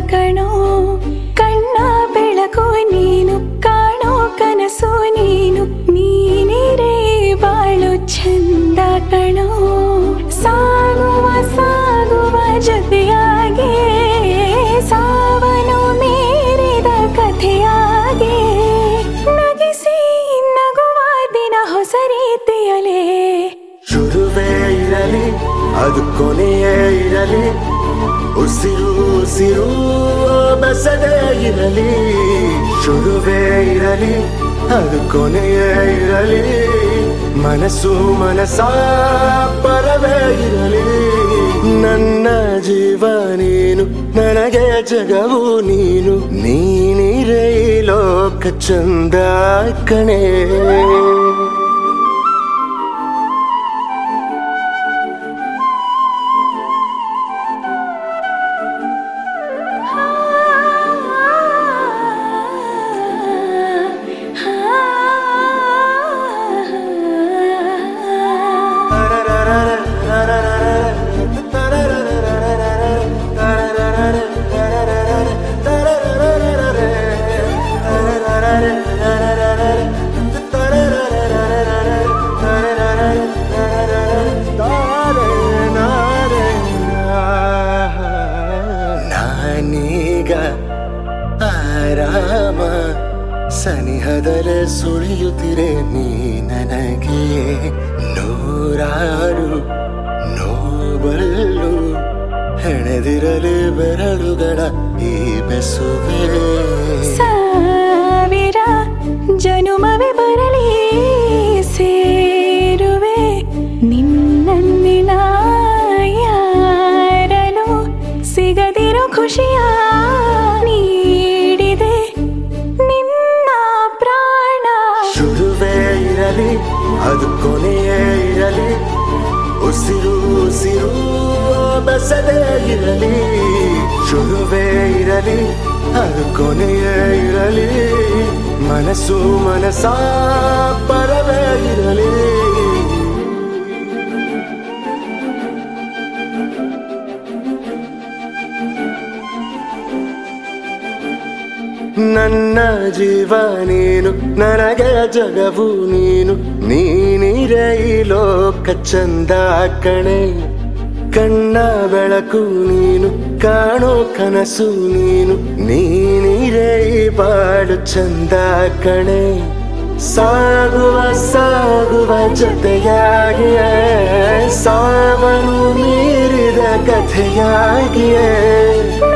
ಕಣೋ ಕಣ್ಣ ಬೆಳಕು ನೀನು ಕಾಣೋ ಕನಸು ನೀನು ನೀನಿರೇ ಬಾಳು ಚಂದ ಕಣೋ ಸಾಗುವ ಸಾಗುವ ಜೊತೆಯಾಗೆ ಸಾವನು ಮೀರಿದ ಕಥೆಯಾಗೆ ನಗಿಸಿ ನಗುವ ದಿನ ಹೊಸ ರೀತಿಯಲೇ ಶುರುವೇ ಇರಲಿ ಅದು ಕೊನೆಯೇ ಇರಲಿ ಉಸಿರು ಉಸಿರು ಬೆಸದೇ ಇರಲಿ ಶುರುವೇ ಇರಲಿ ಅದು ಕೊನೆಯೇ ಇರಲಿ ಮನಸ್ಸು ಮನಸ ಪರವೇ ಇರಲಿ ನನ್ನ ಜೀವ ನೀನು ನನಗೆ ಜಗವು ನೀನು ನೀನಿರೇ ಈ ಲೋಕ ಚಂದ ಕಣೇ ನಾನೀಗ ಆರಾಮ ಸನಿಹದಲ್ಲೇ ಸುಳಿಯುತ್ತಿರೆ ನೀ ನನಗೆ ನೂರಾರು ನೋಬಲ್ಲು ಹೆಣೆದಿರಲಿ ಬೆರಳುಗಳ ಈ ಬೆಸುವೆ ಸಾವಿರ ಜನುಮವೇ ಬರಲಿ ಸೇರುವೆ ನಿನ್ನನ್ನಿನ ಯಾರಲು ಸಿಗದಿರೋ ಖುಷಿಯ ನೀಡಿದೆ ನಿನ್ನ ಪ್ರಾಣ ಶುರುವೇ ಇರಲಿ ಅದು ಕೊನೆಯೇ ಇರಲಿ ಉಸಿರು ಉಸಿರು ಬೆಸದೇ ಇರಲಿ ಶುರುವೇ ಇರಲಿ ಅದು ಕೊನೆಯೇ ಇರಲಿ ಮನಸ್ಸು ಮನಸ ಪರವೇ ಇರಲಿ ನನ್ನ ಜೀವ ನೀನು ನನಗೆ ಜಗವು ನೀನು ನೀನಿರೇ ಈ ಲೋಕ ಚಂದ ಕಣೆ ಕಣ್ಣ ಬೆಳಕು ನೀನು ಕಾಣೋ ಕನಸು ನೀನು ನೀನಿರೇ ಈ ಬಾಳು ಚಂದ ಕಣೆ ಸಾಗುವ ಸಾಗುವ ಜೊತೆಯಾಗಿಯೇ ಸಾವನು ಮೀರಿದ ಕಥೆಯಾಗಿಯೇ